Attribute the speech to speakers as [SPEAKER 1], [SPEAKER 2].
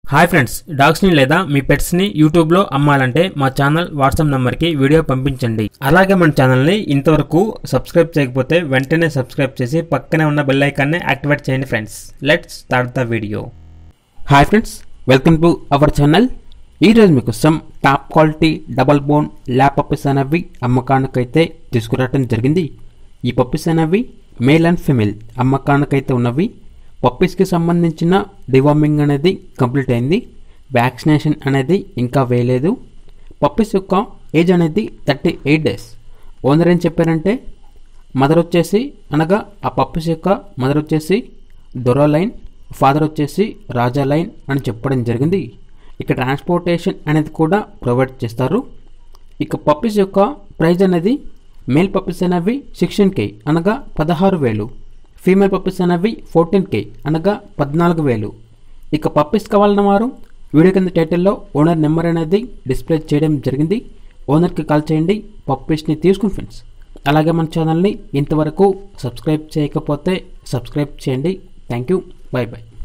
[SPEAKER 1] hi friends డాగ్స్ని లేదా మీ పెట్స్ని యూట్యూబ్లో అమ్మాలంటే మా ఛానల్ వాట్సాప్ నెంబర్కి వీడియో పంపించండి అలాగే మన ఛానల్ని ఇంతవరకు సబ్స్క్రైబ్ చేయకపోతే వెంటనే సబ్స్క్రైబ్ చేసి పక్కనే ఉన్న బెల్ ఐకాన్ని యాక్టివేట్ చేయండి friends let's start the video
[SPEAKER 2] hi friends welcome to our channel ఈరోజు మీకోసం top quality double bone lab puppies అనేవి అమ్మకానికైతే తీసుకురావడం జరిగింది ఈ పప్పీస్ అనేవి మేల్ అండ్ ఫిమేల్ అమ్మకానికైతే ఉన్నవి పప్పీస్కి సంబంధించిన డివార్మింగ్ అనేది కంప్లీట్ అయింది వ్యాక్సినేషన్ అనేది ఇంకా వేయలేదు పప్పీస్ యొక్క ఏజ్ అనేది థర్టీ ఎయిట్ డేస్ ఓనర్ ఏం చెప్పారంటే మదర్ వచ్చేసి అనగా ఆ పప్పీస్ యొక్క మదర్ వచ్చేసి దొర లైన్ ఫాదర్ వచ్చేసి రాజా లైన్ అని చెప్పడం జరిగింది ఇక ట్రాన్స్పోర్టేషన్ అనేది కూడా ప్రొవైడ్ చేస్తారు ఇక పప్పీస్ యొక్క ప్రైజ్ అనేది మేల్ పప్పీస్ అనేవి సిక్స్టీన్ కే అనగా పదహారు వేలు ఫీమేల్ పప్పీస్ అనేవి ఫోర్టీన్ కే అనగా పద్నాలుగు వేలు ఇక పప్పీస్ కావాలన్న వారు వీడియో కింద టైటిల్లో ఓనర్ నెంబర్ అనేది డిస్ప్లే చేయడం జరిగింది ఓనర్కి కాల్ చేయండి పప్పీస్ని తీసుకుని ఫ్రెండ్స్ అలాగే మన ఛానల్ని ఇంతవరకు సబ్స్క్రైబ్ చేయకపోతే సబ్స్క్రైబ్ చేయండి థ్యాంక్ యూ బాయ్ బాయ్